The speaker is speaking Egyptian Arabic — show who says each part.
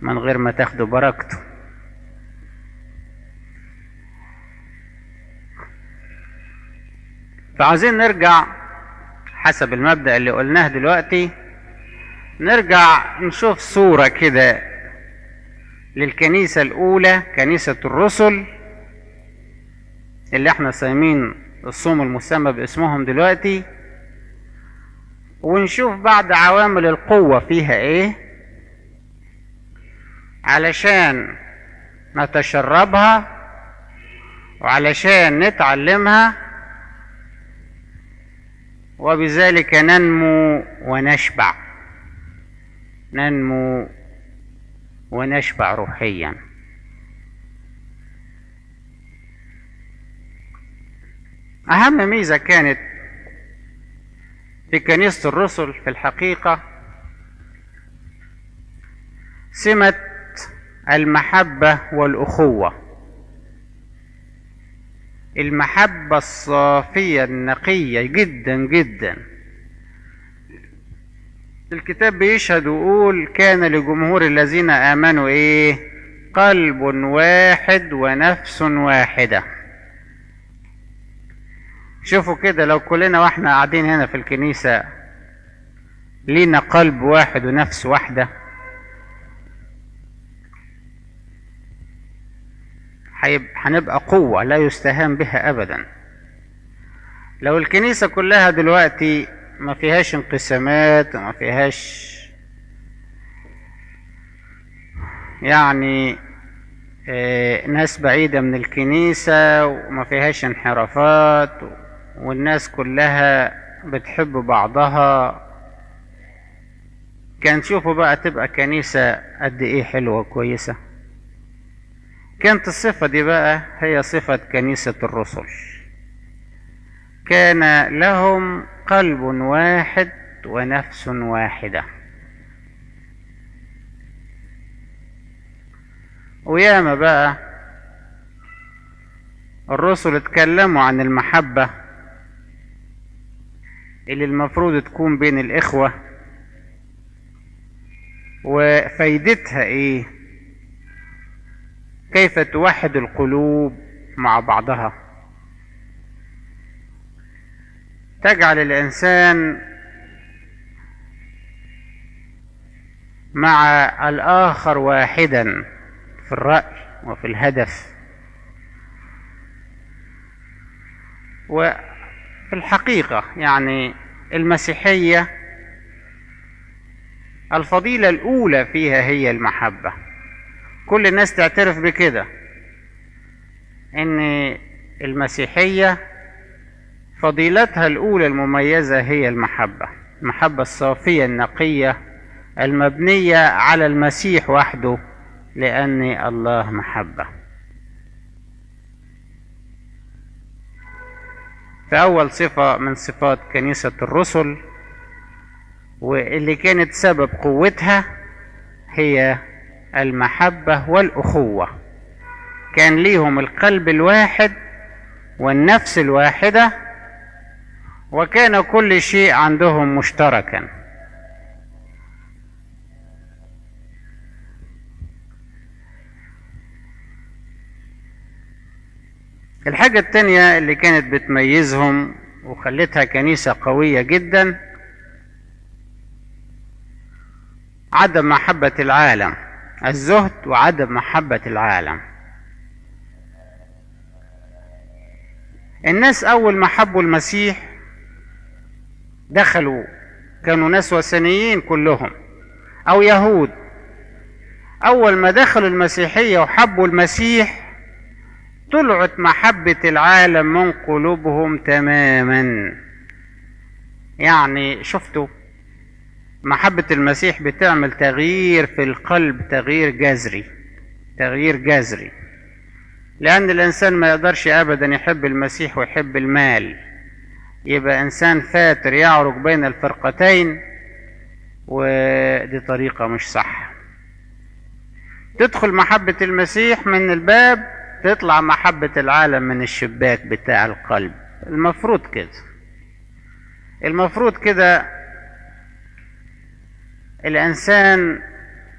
Speaker 1: من غير ما تاخدوا بركته فعايزين نرجع حسب المبدأ اللي قلناه دلوقتي نرجع نشوف صورة كده للكنيسة الأولى كنيسة الرسل اللي احنا صايمين الصوم المسمى باسمهم دلوقتي ونشوف بعض عوامل القوة فيها ايه علشان نتشربها وعلشان نتعلمها وبذلك ننمو ونشبع ننمو ونشبع روحيا أهم ميزة كانت في كنيسة الرسل في الحقيقة سمة المحبة والأخوة المحبة الصافية النقية جدا جدا الكتاب بيشهد ويقول كان لجمهور الذين آمنوا إيه قلب واحد ونفس واحدة شوفوا كده لو كلنا واحنا قاعدين هنا في الكنيسة لينا قلب واحد ونفس واحدة هنبقى قوة لا يستهان بها أبدا لو الكنيسة كلها دلوقتي ما فيهاش انقسامات ما فيهاش يعني اه ناس بعيدة من الكنيسة وما فيهاش انحرافات والناس كلها بتحب بعضها كان شوفوا بقى تبقى كنيسة قد ايه حلوة كويسة كانت الصفة دي بقى هي صفة كنيسة الرسل كان لهم قلب واحد ونفس واحدة وياما بقى الرسل اتكلموا عن المحبة اللي المفروض تكون بين الإخوة وفايدتها ايه كيف توحد القلوب مع بعضها تجعل الانسان مع الاخر واحدا في الراي وفي الهدف وفي الحقيقه يعني المسيحيه الفضيله الاولى فيها هي المحبه كل الناس تعترف بكده ان المسيحيه فضيلتها الاولى المميزه هي المحبه المحبه الصافيه النقيه المبنيه على المسيح وحده لان الله محبه فاول صفه من صفات كنيسه الرسل واللي كانت سبب قوتها هي المحبة والأخوة كان ليهم القلب الواحد والنفس الواحدة وكان كل شيء عندهم مشتركا الحاجة التانية اللي كانت بتميزهم وخلتها كنيسة قوية جدا عدم محبة العالم الزهد وعدم محبة العالم الناس أول ما حبوا المسيح دخلوا كانوا ناس وثنيين كلهم أو يهود أول ما دخلوا المسيحية وحبوا المسيح طلعت محبة العالم من قلوبهم تماما يعني شفتوا محبة المسيح بتعمل تغيير في القلب تغيير جذري تغيير جذري لأن الإنسان ما يقدرش أبدا يحب المسيح ويحب المال يبقى إنسان فاتر يعرج بين الفرقتين ودي طريقة مش صح تدخل محبة المسيح من الباب تطلع محبة العالم من الشباك بتاع القلب المفروض كده المفروض كده الإنسان